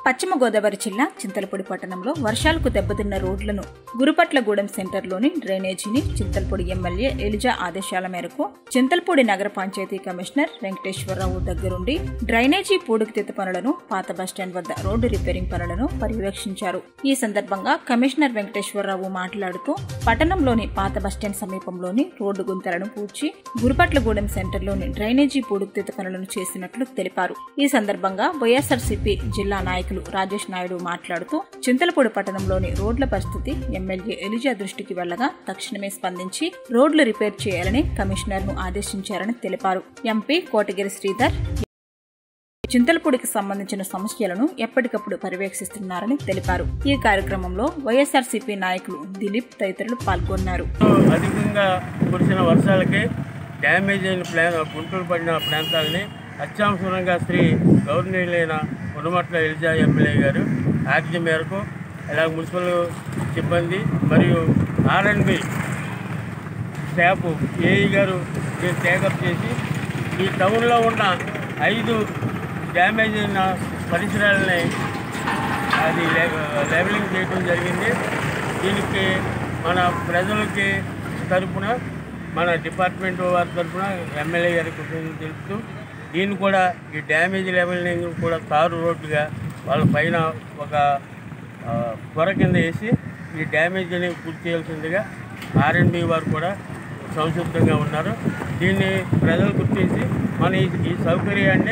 పశ్చిమ గోదావరి జిల్లా చింతలపూడి పట్టణంలో వర్షాలకు దెబ్బతిన్న రోడ్లను గురుపట్లగూడెం సెంటర్లోని డ్రైనేజీని చింతలపూడి ఎమ్మెల్యే ఎలిజా ఆదేశాల మేరకు చింతలపూడి నగర పంచాయతీ కమిషనర్ వెంకటేశ్వరరావు దగ్గరుండి డ్రైనేజీ పూడికతీత పనులను పాత బస్టాండ్ వద్ద రోడ్డు రిపేరింగ్ పనులను పర్యవేక్షించారు ఈ సందర్భంగా కమిషనర్ వెంకటేశ్వరరావు మాట్లాడుతూ పట్టణంలోని పాత బస్టాండ్ సమీపంలోని రోడ్డు గుంతలను పూడ్చి గురుపట్లగూడెం సెంటర్లోని డ్రైనేజీ పూడికతీత పనులను చేసినట్లు తెలిపారు ఈ సందర్భంగా వైఎస్ఆర్సీపీ జిల్లా నాయకులు రాజేష్ నాయుడు మాట్లాడుతూ చింతలపూడి పట్టణంలోని రోడ్ల పరిస్థితి ఎమ్మెల్యే ఎలిజా దృష్టికి వెళ్లగా తక్షణమే స్పందించి రోడ్లు రిపేర్ చేయాలని కమిషనర్ ను ఆదేశించారని తెలిపారు ఎంపీ కోటగిరి శ్రీధర్ చింతలపూడికి సంబంధించిన సమస్యలను ఎప్పటికప్పుడు పర్యవేక్షిస్తున్నారని తెలిపారు ఈ కార్యక్రమంలో వైఎస్ఆర్సీపీ నాయకులు దిలీప్ తదితరులు పాల్గొన్నారు అధికంగా కురిసిన వర్షాలకి డ్యామేజ్ అయిన ప్లాన్ గుంటలు పడిన ప్రాంతాలని అత్యవసరంగా శ్రీ గవర్నీయులైన ఉడమట్ల ఎలిజా ఎమ్మెల్యే గారు ఆజ్ఞ మేరకు ఇలా మున్సిపల్ సిబ్బంది మరియు ఆర్ఎన్బి స్టాఫ్ ఏఈ గారు దీన్ని టేకప్ చేసి ఈ టౌన్లో ఉన్న ఐదు డ్యామేజ్ అయిన పరిసరాలని అది లే- లెవెలింగ్ చేయడం జరిగింది దీనికి మన ప్రజలకి తరపున మన డిపార్ట్మెంట్ వారి తరపున ఎమ్మెల్యే గారి కృతజ్ఞతలు తెలుపుతూ దీన్ని కూడా ఈ డ్యామేజ్ లెవెలింగ్ కూడా తారు రోడ్డుగా వాళ్ళ పైన ఒక ఆ, పొర కింద వేసి ఈ డ్యామేజ్ని పూర్తి చేయాల్సిందిగా ఆర్ఎండ్బి వారు కూడా సంసిద్ధంగా ఉన్నారు దీన్ని ప్రజలు గుర్తించి మన ఈ ఈ సౌకర్యాన్ని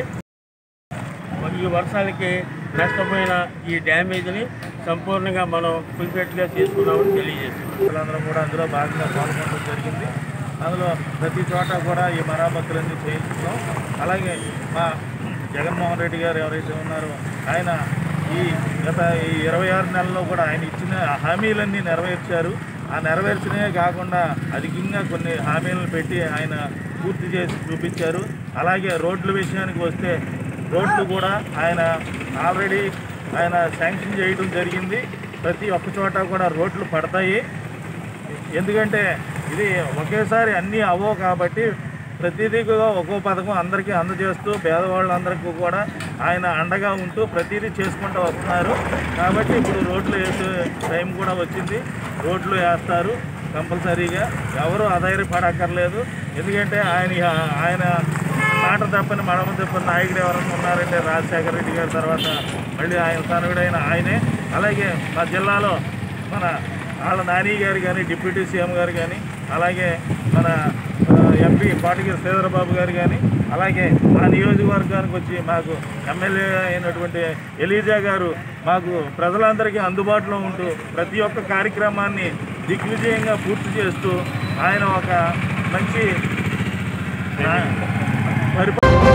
ఈ వర్షాలకి నష్టపోయిన ఈ డ్యామేజ్ని సంపూర్ణంగా మనం ఫుల్ఫిట్గా తీసుకున్నామని తెలియజేస్తున్నాం ప్రజలందరం కూడా అందులో భాగంగా పాల్గొనడం జరిగింది అందులో ప్రతి చోట కూడా ఈ మరామతులన్నీ చేయించుకున్నాం అలాగే మా జగన్మోహన్ రెడ్డి గారు ఎవరైతే ఉన్నారో ఆయన ఈ గత ఈ ఇరవై ఆరు నెలల్లో కూడా ఆయన ఇచ్చిన హామీలన్నీ నెరవేర్చారు ఆ నెరవేర్చినవే కాకుండా అధికంగా కొన్ని హామీలను పెట్టి ఆయన పూర్తి చేసి చూపించారు అలాగే రోడ్ల విషయానికి వస్తే రోడ్లు కూడా ఆయన ఆల్రెడీ ఆయన శాంక్షన్ చేయడం జరిగింది ప్రతి ఒక్క చోట కూడా రోడ్లు పడతాయి ఎందుకంటే ఇది ఒకేసారి అన్నీ అవ్వవు కాబట్టి ప్రతిదీ కూడా ఒక్కో పథకం అందరికీ అందజేస్తూ పేదవాళ్ళందరికీ కూడా ఆయన అండగా ఉంటూ ప్రతిదీ చేసుకుంటూ వస్తున్నారు కాబట్టి ఇప్పుడు రోడ్లు వేసే టైం కూడా వచ్చింది రోడ్లు వేస్తారు కంపల్సరీగా ఎవరు అధైర్యపడక్కర్లేదు ఎందుకంటే ఆయన ఆయన మాట తప్పని మడమ తప్పని నాయకుడు ఎవరైనా ఉన్నారంటే రాజశేఖర రెడ్డి గారి తర్వాత మళ్ళీ ఆయన తనయుడైన ఆయనే అలాగే మా జిల్లాలో మన వాళ్ళ నాని గారు కానీ డిప్యూటీ సీఎం గారు కానీ అలాగే మన ఆ, ఎంపీ పాటిగిరి శ్రీధరబాబు గారు కానీ అలాగే మా నియోజకవర్గానికి వచ్చి మాకు ఎమ్మెల్యే అయినటువంటి ఎలీజా గారు మాకు ప్రజలందరికీ అందుబాటులో ఉంటూ ప్రతి ఒక్క కార్యక్రమాన్ని దిగ్విజయంగా పూర్తి చేస్తూ ఆయన ఒక మంచి ఆ, పరిపాలన